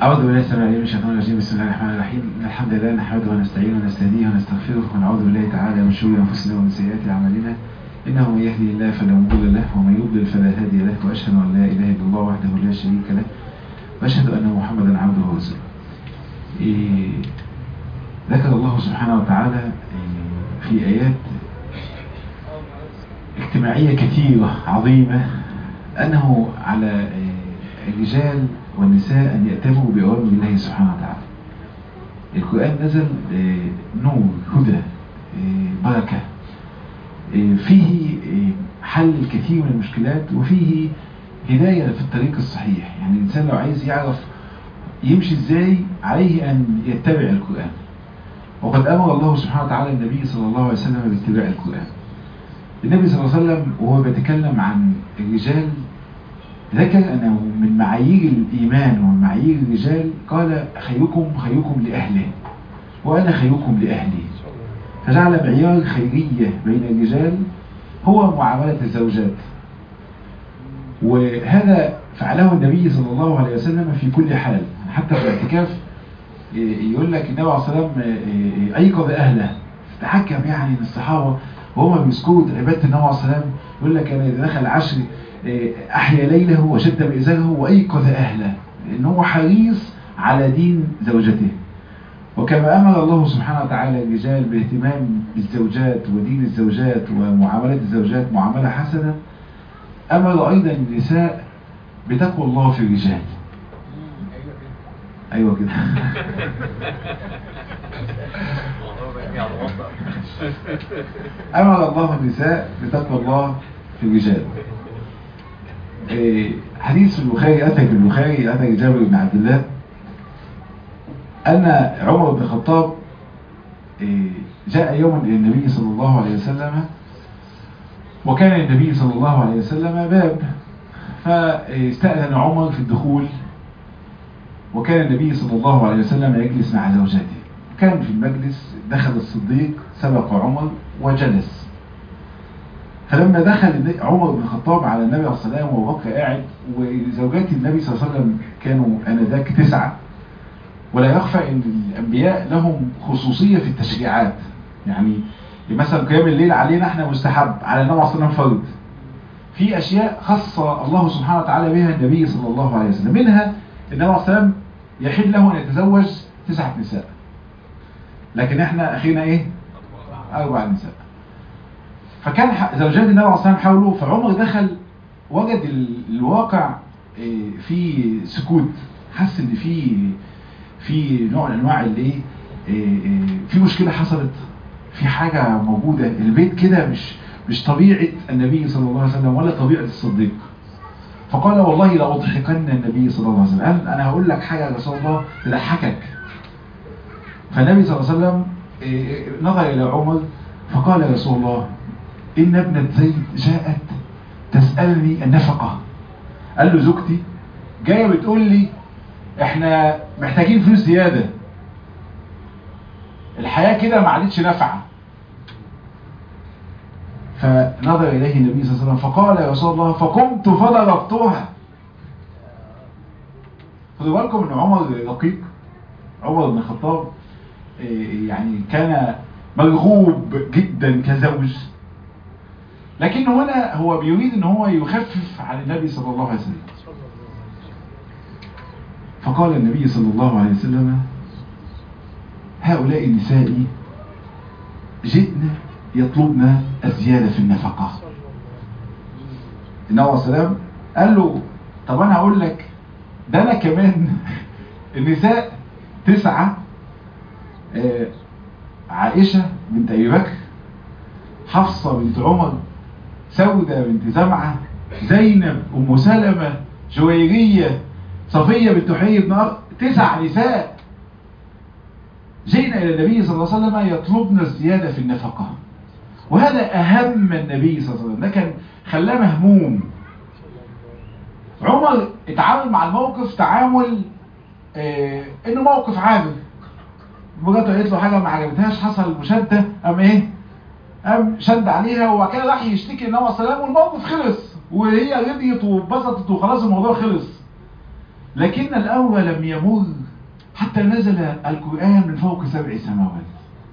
أعوذ بالله السميع العليم من الشيطان الرجيم بسم الله الرحمن الرحيم إن الحمد لله نحمده ونستعينه ونستهديه ونستغفره ونعوذ بالله تعالى من شرور أنفسنا ومن سيئات أعمالنا إنه من يهدي الله فلا مضل له ومن يضلل فلا هادي له وأشهد أن لا إله إلا الله وحده لا شريك له وأشهد أن محمدا عبده ورسوله إيه ذكر الله سبحانه وتعالى إيه في آيات اجتماعية كثيرة عظيمة أنه على الرجال والنساء أن يأتموا بأوامر الله سبحانه وتعالى القرآن نزل نور هدى بركة فيه حل الكثير من المشكلات وفيه هداية في الطريق الصحيح يعني الإنسان لو عايز يعرف يمشي إزاي عليه أن يتبع القرآن وقد أمر الله سبحانه وتعالى النبي صلى الله عليه وسلم باتباع القرآن النبي صلى الله عليه وسلم وهو بيتكلم عن الرجال ذكر أنه من معايير الإيمان ومن معايير الرجال قال خيركم خيركم لأهله وأنا خيركم لأهلي فجعل معيار خيرية بين الرجال هو معاملة الزوجات وهذا فعله النبي صلى الله عليه وسلم في كل حال حتى في الاعتكاف يقول لك النبي عليه الصلاة والسلام أيقظ أهله تحكم يعني الصحابة وهم بيذكروا عبادة النبي عليه الصلاة والسلام يقول لك أنا إذا دخل العشر أحيا ليله وشد بإزاره وأيقظ أهله لأن هو حريص على دين زوجته وكما أمر الله سبحانه وتعالى الرجال باهتمام بالزوجات ودين الزوجات ومعاملة الزوجات معاملة حسنة أمر أيضا النساء بتقوى الله في الرجال أيوة كده أمر الله النساء بتقوى الله في الرجال حديث البخاري أتى في البخاري أتى جابر بن عبد الله أن عمر بن الخطاب جاء يوما إلى النبي صلى الله عليه وسلم وكان النبي صلى الله عليه وسلم باب فاستأذن عمر في الدخول وكان النبي صلى الله عليه وسلم يجلس مع زوجاته كان في المجلس دخل الصديق سبق عمر وجلس فلما دخل عمر بن الخطاب على النبي عليه الصلاة والسلام وهو قاعد وزوجات النبي صلى الله عليه وسلم كانوا آنذاك تسعة ولا يخفى ان الانبياء لهم خصوصية في التشريعات يعني مثلا قيام الليل علينا احنا مستحب على النبي عليه الصلاة والسلام فرض في اشياء خاصة الله سبحانه وتعالى بها النبي صلى الله عليه وسلم منها النبي عليه الصلاة والسلام يحل له ان يتزوج تسعة نساء لكن احنا اخينا ايه اربع نساء فكان زوجات النبي عليه الصلاة والسلام حوله فعمر دخل وجد الواقع في سكوت حس ان في في نوع من انواع الايه في مشكله حصلت في حاجه موجوده البيت كده مش مش طبيعه النبي صلى الله عليه وسلم ولا طبيعه الصديق فقال والله لاضحكن النبي صلى الله عليه وسلم قال انا هقول لك حاجه يا رسول الله تضحكك فالنبي صلى الله عليه وسلم نظر الى عمر فقال يا رسول الله ان ابنه زيد جاءت تسالني النفقه قال له زوجتي جايه بتقول لي احنا محتاجين فلوس زيادة الحياة كده ما عادتش نافعة فنظر إليه النبي صلى الله عليه وسلم فقال يا رسول الله فقمت فضربتها خدوا بالكم ان عمر رقيق عمر بن الخطاب يعني كان مرغوب جدا كزوج لكن هنا هو بيريد ان هو يخفف عن النبي صلى الله عليه وسلم فقال النبي صلى الله عليه وسلم هؤلاء النساء جئنا يطلبنا الزيادة في النفقة النبي عليه السلام قال له طب انا هقول لك ده انا كمان النساء تسعة آه عائشة بنت ابي بكر حفصة بنت عمر سودة بنت زمعة زينب ام سلمة جويرية صفية بنت حي بن أرض تسع نساء جئنا إلى النبي صلى الله عليه وسلم يطلبنا الزيادة في النفقة وهذا أهم النبي صلى الله عليه وسلم ده كان خلاه مهموم عمر اتعامل مع الموقف تعامل اه انه موقف عابر مراته قالت له حاجه ما عجبتهاش حصل مشاده قام ايه قام شد عليها وبعد كده راح يشتكي النبي صلى الله عليه وسلم والموقف خلص وهي رضيت واتبسطت وخلاص الموضوع خلص لكن الأول لم يمر حتى نزل القرآن من فوق سبع سماوات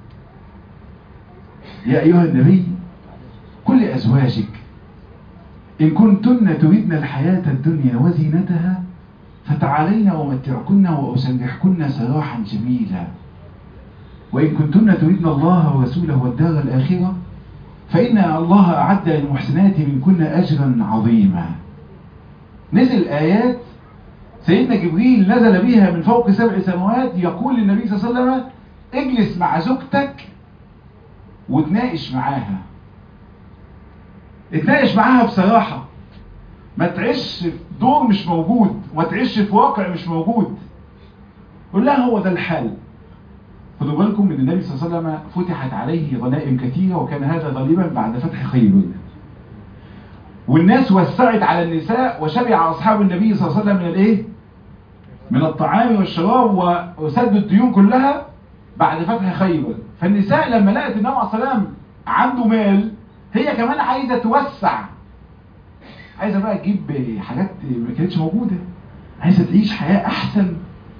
يا أيها النبي كل أزواجك إن كنتن تريدن الحياة الدنيا وزينتها فتعالين ومتعكن وأسرحكن سراحا جميلا وإن كنتن تريدن الله ورسوله والدار الآخرة فإن الله أعد للمحسنات منكن أجرا عظيما نزل آيات سيدنا جبريل نزل بها من فوق سبع سماوات يقول للنبي صلى الله عليه وسلم اجلس مع زوجتك وتناقش معاها اتناقش معاها بصراحة ما تعيش في دور مش موجود وما تعيش في واقع مش موجود قول لها هو ده الحال خدوا بالكم ان النبي صلى الله عليه وسلم فتحت عليه غنائم كثيرة وكان هذا غالبا بعد فتح خيبر والناس وسعت على النساء وشبع اصحاب النبي صلى الله عليه وسلم من الايه من الطعام والشراب وسد الديون كلها بعد فتح خيبر فالنساء لما لقت النبي عليه الصلاه والسلام عنده مال هي كمان عايزه توسع عايزه بقى تجيب حاجات ما كانتش موجوده عايزه تعيش حياه احسن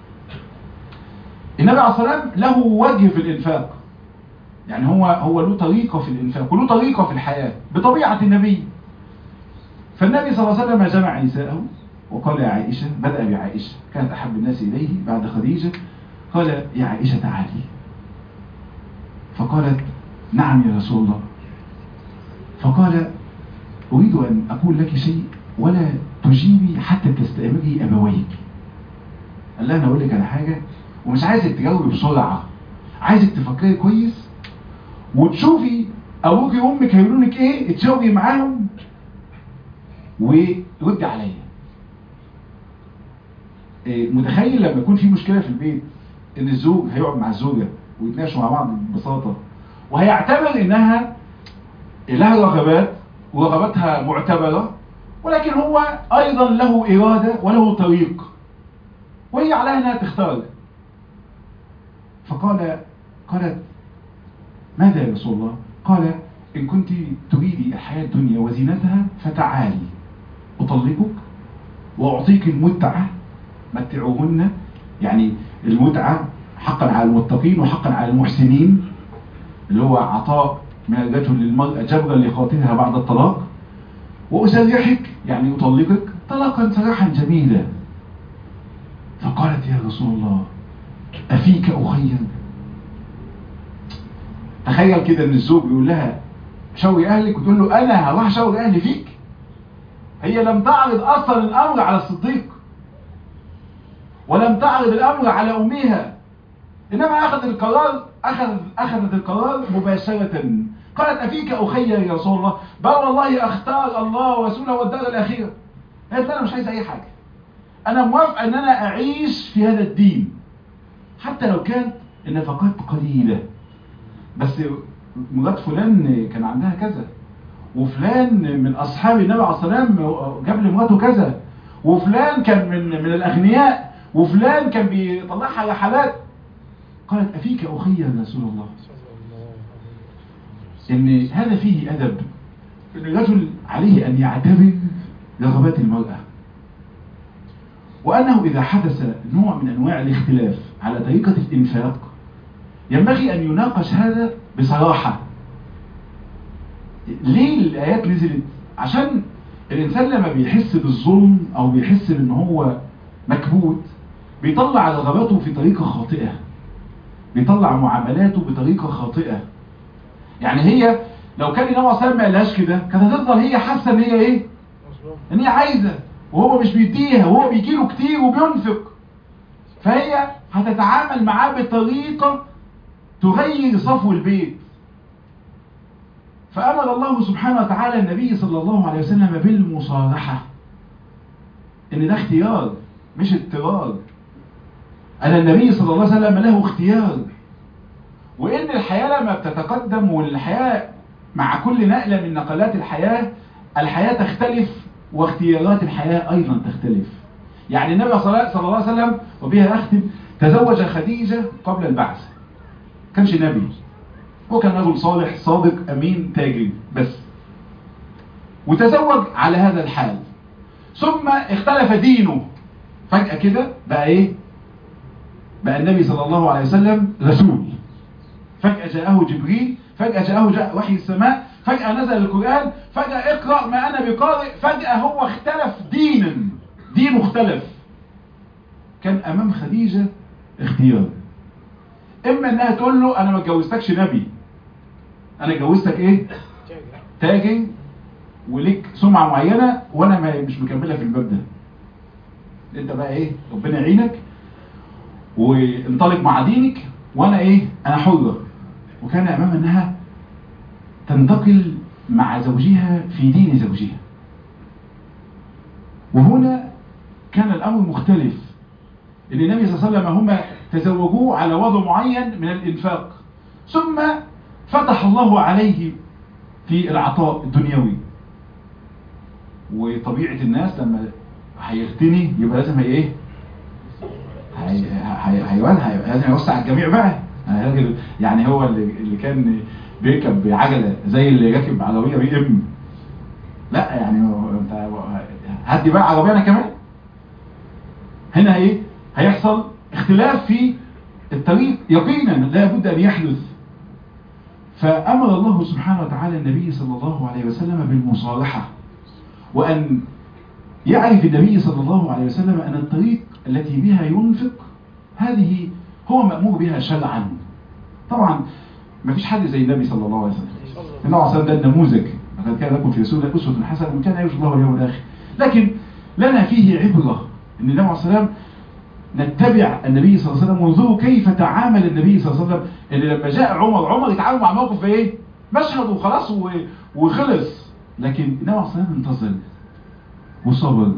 النبي عليه الصلاه والسلام له وجه في الانفاق يعني هو هو له طريقه في الانفاق وله طريقه في الحياه بطبيعه النبي فالنبي صلى الله عليه وسلم جمع نساءه وقال يا عائشه بدا بعائشه كانت احب الناس اليه بعد خديجه قال يا عائشه تعالي فقالت نعم يا رسول الله فقال أريد أن أقول لك شيء ولا تجيبي حتى تستأمري أبويك قال لها أنا أقول لك على حاجة ومش عايزك تجاوبي بسرعة عايزك تفكري كويس وتشوفي أبوك وأمك هيقولوا لك إيه تجاوبي معاهم وردي عليا إيه متخيل لما يكون في مشكلة في البيت إن الزوج هيقعد مع الزوجة ويتناقشوا مع بعض ببساطة وهيعتبر إنها لها رغبات ورغباتها معتبرة ولكن هو أيضا له إرادة وله طريق وهي عليها أنها تختار فقال قالت ماذا يا رسول الله قال إن كنت تريدي الحياة الدنيا وزينتها فتعالي أطلقك وأعطيك المتعة متعوهن يعني المتعة حقا على المتقين وحقا على المحسنين اللي هو عطاء من الرجل للمرأة جبرا لخاطرها بعد الطلاق وأسرحك يعني أطلقك طلاقا سراحا جميلا فقالت يا رسول الله أفيك أخير تخيل كده ان الزوج يقول لها شوي أهلك وتقول له أنا هروح شوي أهلي فيك هي لم تعرض أصلا الأمر على الصديق ولم تعرض الأمر على أمها إنما أخذ القرار أخذ أخذت القرار مباشرة قالت أفيك أخي يا رسول الله بل والله أختار الله ورسوله والدار الأخيرة قالت أنا مش عايز أي حاجة أنا موافقة أن أنا أعيش في هذا الدين حتى لو كانت النفقات قليلة بس مرات فلان كان عندها كذا وفلان من أصحاب النبي عليه الصلاة والسلام جاب لمراته كذا وفلان كان من من الأغنياء وفلان كان بيطلعها رحلات قالت أفيك أخي يا رسول الله إن هذا فيه أدب إن الرجل عليه أن يعتبر رغبات المرأة وأنه إذا حدث نوع من أنواع الاختلاف على طريقة الإنفاق ينبغي أن يناقش هذا بصراحة ليه الآيات نزلت؟ عشان الإنسان لما بيحس بالظلم أو بيحس بأن هو مكبوت بيطلع رغباته في طريقة خاطئة بيطلع معاملاته بطريقة خاطئة يعني هي لو كان النبي صلى ما قالهاش كده كانت هتفضل هي حاسه ان هي ايه ان هي عايزه وهو مش بيديها وهو بيجيله كتير وبينفق فهي هتتعامل معاه بطريقه تغير صفو البيت فامر الله سبحانه وتعالى النبي صلى الله عليه وسلم بالمصالحه ان ده اختيار مش اضطرار أن النبي صلى الله عليه وسلم له اختيار وإن الحياة لما بتتقدم والحياة مع كل نقلة من نقلات الحياة الحياة تختلف واختيارات الحياة أيضا تختلف يعني النبي صلى الله عليه وسلم وبها أختم تزوج خديجة قبل البعث كانش نبي هو كان رجل صالح صادق أمين تاجر بس وتزوج على هذا الحال ثم اختلف دينه فجأة كده بقى ايه بقى النبي صلى الله عليه وسلم رسول فجأة جاءه جبريل فجأة جاءه جاء وحي السماء فجأة نزل القرآن فجأة اقرأ ما أنا بقارئ فجأة هو اختلف دينا دين مختلف كان أمام خديجة اختيار إما إنها تقول له أنا ما اتجوزتكش نبي أنا اتجوزتك إيه تاجر وليك سمعة معينة وأنا ما مش مكملة في الباب ده أنت بقى إيه ربنا يعينك وانطلق مع دينك وأنا إيه أنا حرة وكان أمام أنها تنتقل مع زوجها في دين زوجها وهنا كان الأمر مختلف ان النبي صلى الله عليه وسلم هم تزوجوه على وضع معين من الإنفاق ثم فتح الله عليه في العطاء الدنيوي وطبيعة الناس لما هيغتني يبقى لازم هي ايه هي هي هي لازم يوسع الجميع بقى يعني هو اللي, اللي كان بيركب بعجلة زي اللي راكب عربية بي ام لا يعني انت هدي بقى عربية انا كمان هنا ايه هيحصل اختلاف في الطريق يقينا لا بد ان يحدث فامر الله سبحانه وتعالى النبي صلى الله عليه وسلم بالمصالحة وان يعرف النبي صلى الله عليه وسلم ان الطريق التي بها ينفق هذه هو مأمور بها شرعا طبعا ما فيش حد زي النبي صلى الله عليه وسلم النبي عليه وسلم ده النموذج لقد كان لكم في رسول الله اسوه حسنه ومن كان يرجو الله واليوم الاخر لكن لنا فيه عبره ان النبي عليه الصلاه والسلام نتبع النبي صلى الله عليه وسلم وانظروا كيف تعامل النبي صلى الله عليه وسلم ان لما جاء عمر عمر يتعامل مع موقف ايه مشهد وخلاص وخلص لكن النبي عليه الصلاه والسلام انتظر وصبر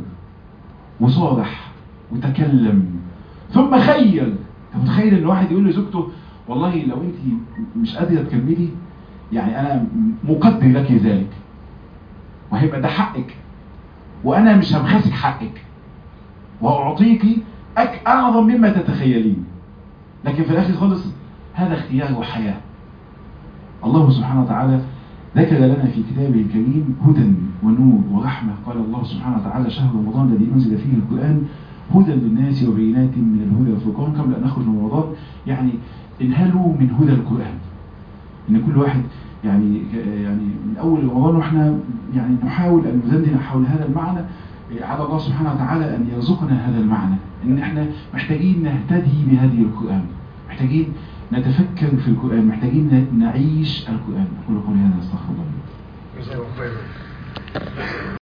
وصالح وتكلم ثم خيل انت متخيل ان واحد يقول لزوجته والله لو انت مش قادره تكملي يعني انا مقدر لك ذلك وهيبقى ده حقك وانا مش همخسك حقك واعطيك أك اعظم مما تتخيلين لكن في الاخر خالص هذا اختيار وحياه الله سبحانه وتعالى ذكر لنا في كتابه الكريم هدى ونور ورحمة قال الله سبحانه وتعالى شهر رمضان الذي أنزل فيه القرآن هدى للناس وبينات من الهدى والفرقان قبل أن نخرج من رمضان يعني انهلوا من هدى القرآن إن كل واحد يعني يعني من أول رمضان وإحنا يعني نحاول أن نزندن حول هذا المعنى على الله سبحانه وتعالى أن يرزقنا هذا المعنى إن إحنا محتاجين نهتدي بهدي القرآن محتاجين نتفكر في القرآن محتاجين نعيش القرآن أقول قولي هذا استغفر الله جزاكم خيرا